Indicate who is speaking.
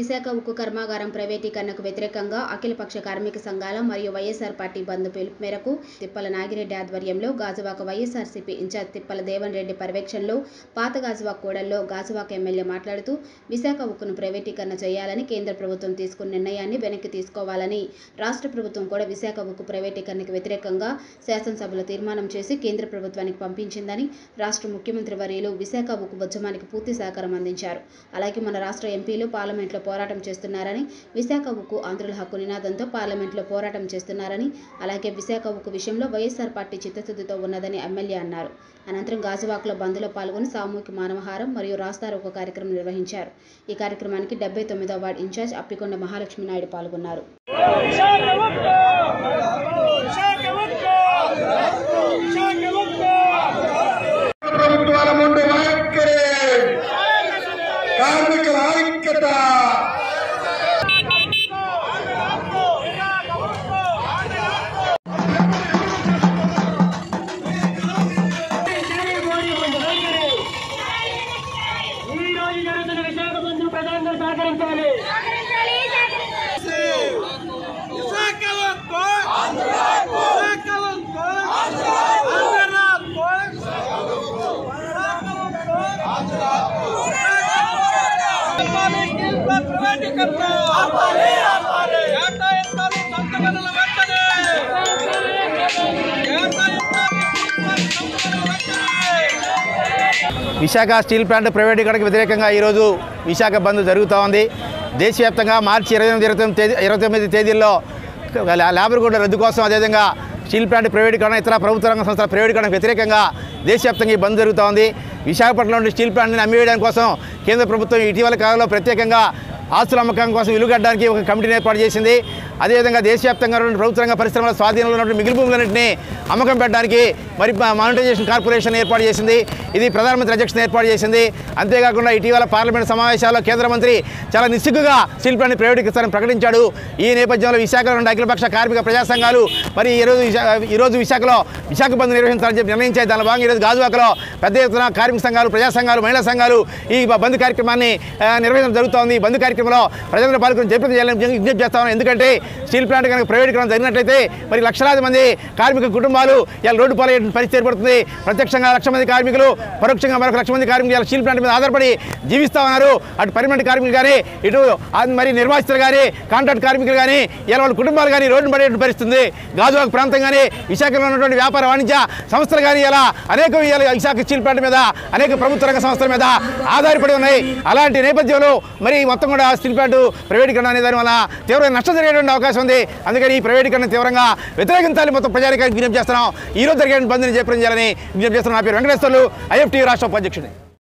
Speaker 1: విశాఖ ఉక్కు కర్మాగారం ప్రైవేటీకరణకు వ్యతిరేకంగా అఖిలపక్ష కార్మిక సంఘాల మరియు వైఎస్ఆర్ పార్టీ బంద్ పిలుపు మేరకు తిప్పల నాగిరెడ్డి ఆధ్వర్యంలో గాజువాక వైఎస్ఆర్సీపీ ఇన్ఛార్జ్ తిప్పల దేవన్ రెడ్డి పర్యవేక్షణలో పాత గాజువాక కూడల్లో గాజువాక ఎమ్మెల్యే మాట్లాడుతూ విశాఖ ఉక్కును ప్రైవేటీకరణ చేయాలని కేంద్ర ప్రభుత్వం తీసుకున్న నిర్ణయాన్ని వెనక్కి తీసుకోవాలని రాష్ట్ర ప్రభుత్వం కూడా విశాఖ ఉక్కు ప్రైవేటీకరణకు వ్యతిరేకంగా శాసనసభలో తీర్మానం చేసి కేంద్ర ప్రభుత్వానికి పంపించిందని రాష్ట్ర ముఖ్యమంత్రి వర్యులు విశాఖ ఉక్కు ఉద్యమానికి పూర్తి సహకారం అందించారు అలాగే మన రాష్ట్ర ఎంపీలు పార్లమెంట్లో పోరాటం చేస్తున్నారని విశాఖ ఉక్కు ఆంధ్రుల హక్కు నినాదంతో పార్లమెంట్లో పోరాటం చేస్తున్నారని అలాగే విశాఖ ఉక్కు విషయంలో వైఎస్ఆర్ పార్టీ చిత్తశుద్ధితో ఉన్నదని ఎమ్మెల్యే అన్నారు అనంతరం గాజువాకలో బంద్లో పాల్గొని సామూహిక మానవహారం మరియు రాస్తారోకో ఒక కార్యక్రమం నిర్వహించారు ఈ కార్యక్రమానికి డెబ్బై తొమ్మిదో వార్డు ఇన్ఛార్జ్ అప్పికొండ మహాలక్ష్మి నాయుడు పాల్గొన్నారు
Speaker 2: విశాఖ ఉక్కు! విశాఖ ఉక్కు! విశాఖ ఉక్కు!
Speaker 3: ప్రభుత్వాల ముందు వైఖరి కార్మికుల ఐక్యత
Speaker 2: ఈ రోజు జరుగుతున్న విశాఖ బంధు ప్రధానంగా సహకరించాలి విశాఖ ఉక్కు! విశాఖ ఉక్కు! ఆంధ్ర ఉక్కు! ఆపాలి స్టీల్ ప్లాంట్ ప్రైవేటీకరణ! కేటాయించాలి సొంత గనుల వెంటనే! కేటాయించాలి స్టీల్ ప్లాంట్ సొంత గనుల వెంటనే!
Speaker 4: విశాఖ స్టీల్ ప్లాంట్ ప్రైవేటీకరణకు వ్యతిరేకంగా ఈరోజు విశాఖ బంద్ జరుగుతూ ఉంది దేశవ్యాప్తంగా మార్చి ఇరవై ఎనిమిది ఇరవై తొమ్మిది తేదీ ఇరవై తొమ్మిది తేదీల్లో లా- లేబర్ కోడ్ల రద్దు కోసం అదేవిధంగా స్టీల్ ప్లాంట్ ప్రైవేటీకరణ ఇతర ప్రభుత్వ రంగ సంస్థల ప్రైవేటీకరణకు వ్యతిరేకంగా దేశవ్యాప్తంగా ఈ బంద్ జరుగుతూ ఉంది విశాఖపట్నంలోని స్టీల్ ప్లాంట్ని అమ్మివేయడం కోసం కేంద్ర ప్రభుత్వం ఇటీవల కాలంలో ప్రత్యేకంగా ఆస్తుల అమ్మకం కోసం విలుగడ్డానికి ఒక కమిటీని ఏర్పాటు చేసింది అదేవిధంగా దేశవ్యాప్తంగా ఉన్న ప్రభుత్వ రంగ పరిశ్రమల స్వాధీనంలో ఉన్నటువంటి మిగిలి భూములన్నింటినీ అమ్మకం పెట్టడానికి మరి మానిటైజేషన్ కార్పొరేషన్ ఏర్పాటు చేసింది ఇది ప్రధానమంత్రి అధ్యక్షతన ఏర్పాటు చేసింది అంతేకాకుండా ఇటీవల పార్లమెంట్ సమావేశాల్లో కేంద్ర మంత్రి చాలా నిస్సిగ్గుగా స్టీల్ ప్లాంట్ ప్రైవేటీకరిస్తారని ప్రకటించాడు ఈ నేపథ్యంలో విశాఖలో ఉన్న అఖిలపక్ష కార్మిక ప్రజా సంఘాలు మరి ఈరోజు విశా- ఈరోజు విశాఖలో విశాఖ బంద్ నిర్వహించాలని చెప్పి నిర్ణయించాయి దానిలో భాగంగా ఈరోజు గాజువాకలో పెద్ద ఎత్తున కార్మిక సంఘాలు ప్రజా సంఘాలు మహిళా సంఘాలు ఈ బంద్ కార్యక్రమాన్ని ఆ, నిర్వహించడం జరుగుతోంది ఈ బంద్ కార్యక్రమంలో ప్రజలను పాల్గొని జయప్రదం చేయాలని విజ్ఞప్తి చేస్తా ఉన్నాం ఎందుకంటే స్టీల్ ప్లాంట్ కనుక ప్రైవేటీకరణ జరిగినట్లయితే మరి లక్షలాది మంది కార్మిక కుటుంబాలు ఇలా రోడ్డు పాలయ్యే పరిస్థితి ఏర్పడుతుంది ప్రత్యక్షంగా లక్ష మంది కార్మికులు పరోక్షంగా మరొక లక్ష మంది కార్మికులు ఇలా స్టీల్ ప్లాంట్ మీద ఆధారపడి జీవిస్తా ఉన్నారు అటు పర్మనెంట్ కార్మికులు కానీ ఇటు ఆ మరి నిర్వాసితులు కానీ కాంట్రాక్ట్ కార్మికులు కానీ ఇలా వాళ్ళ కుటుంబాలు కానీ రోడ్డు పడే పరిస్థితుంది గాజువాక ప్రాంతం కానీ విశాఖలో ఉన్నటువంటి వ్యాపార వాణిజ్య సంస్థలు కానీ ఇలా అనేక ఇవాళ విశాఖ స్టీల్ ప్లాంట్ మీద అనేక ప్రభుత్వ రంగ సంస్థల మీద ఆధారపడి ఉన్నాయి అలాంటి నేపథ్యంలో మరి మొత్తం కూడా స్టీల్ ప్లాంట్ ప్రైవేటీకరణ అనే దాని వల్ల తీవ్రమైన నష్టం జరిగేటువంటి అవకాశం ఉంది అందుకని ఈ ప్రైవేటీకరణ తీవ్రంగా వ్యతిరేకించాలి మొత్తం ప్రజానికి విజ్ఞప్తి చేస్తున్నాం ఈ రోజు జరిగే బంద్ని జయప్రం చేయాలని విజ్ఞప్తి చేస్తున్నాం నా పేరు వెంకటేశ్వర్లు ఐఎఫ్టీ రాష్ట్ర ఉపాధ్యక్షుడు